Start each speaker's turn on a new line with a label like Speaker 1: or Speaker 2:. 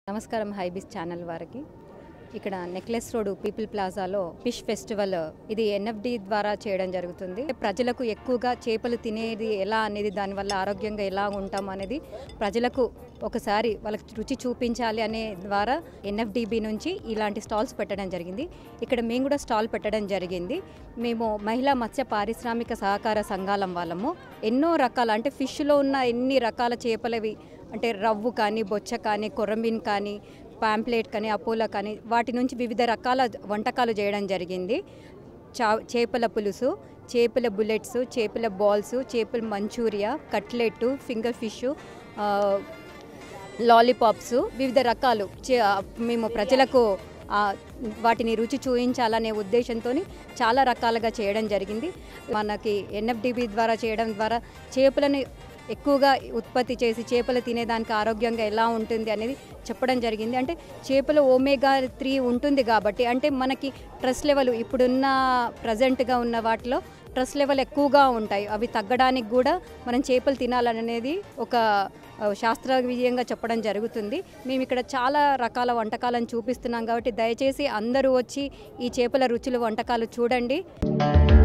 Speaker 1: నమస్కారం హైబీస్ ఛానల్ వారికి ఇక్కడ నెక్లెస్ రోడ్ పీపుల్ ప్లాజాలో ఫిష్ ఫెస్టివల్ ఇది ఎన్ఎఫ్డి ద్వారా చేయడం జరుగుతుంది ప్రజలకు ఎక్కువగా చేపలు తినేది ఎలా అనేది దానివల్ల ఆరోగ్యంగా ఎలా ఉంటాం అనేది ప్రజలకు ఒకసారి వాళ్ళకి రుచి చూపించాలి అనే ద్వారా ఎన్ఎఫ్డిబి నుంచి ఇలాంటి స్టాల్స్ పెట్టడం జరిగింది ఇక్కడ మేము కూడా స్టాల్ పెట్టడం జరిగింది మేము మహిళా మత్స్య పారిశ్రామిక సహకార సంఘాలం వాళ్ళము ఎన్నో రకాల అంటే ఫిష్లో ఉన్న ఎన్ని రకాల చేపలవి అంటే రవ్వు కానీ బొచ్చ కానీ కొర్రమీన్ కానీ పాంప్లెట్ కానీ అపోలో కానీ వాటి నుంచి వివిధ రకాల వంటకాలు చేయడం జరిగింది చా చేపల పులుసు చేపల బుల్లెట్స్ చేపల బాల్స్ చేపల manchuria cutlet finger fish lollipops వివిధ రకాలు చే- మేము ప్రజలకు ఆ, వాటిని రుచి చూపించాలనే ఉద్దేశంతో చాలా రకాలుగా చేయడం జరిగింది మనకి ఎన్ఎఫ్డిబి ద్వారా చేయడం ద్వారా చేపలను ఎక్కువగా ఉత్పత్తి చేసి చేపలు తినేదానికి ఆరోగ్యంగా ఎలా ఉంటుంది అనేది చెప్పడం జరిగింది అంటే చేపలో ఓమేగా త్రీ ఉంటుంది కాబట్టి అంటే మనకి స్ట్రెస్ లెవెల్ ఇప్పుడున్న ప్రజెంట్గా ఉన్న వాటిలో స్ట్రెస్ లెవెల్ ఎక్కువగా ఉంటాయి అవి తగ్గడానికి కూడా మనం చేపలు తినాలనేది ఒక ఆ, శాస్త్రీయంగా చెప్పడం జరుగుతుంది మేము ఇక్కడ చాలా రకాల వంటకాలను చూపిస్తున్నాం కాబట్టి దయచేసి అందరూ వచ్చి ఈ చేపల రుచులు వంటకాలు చూడండి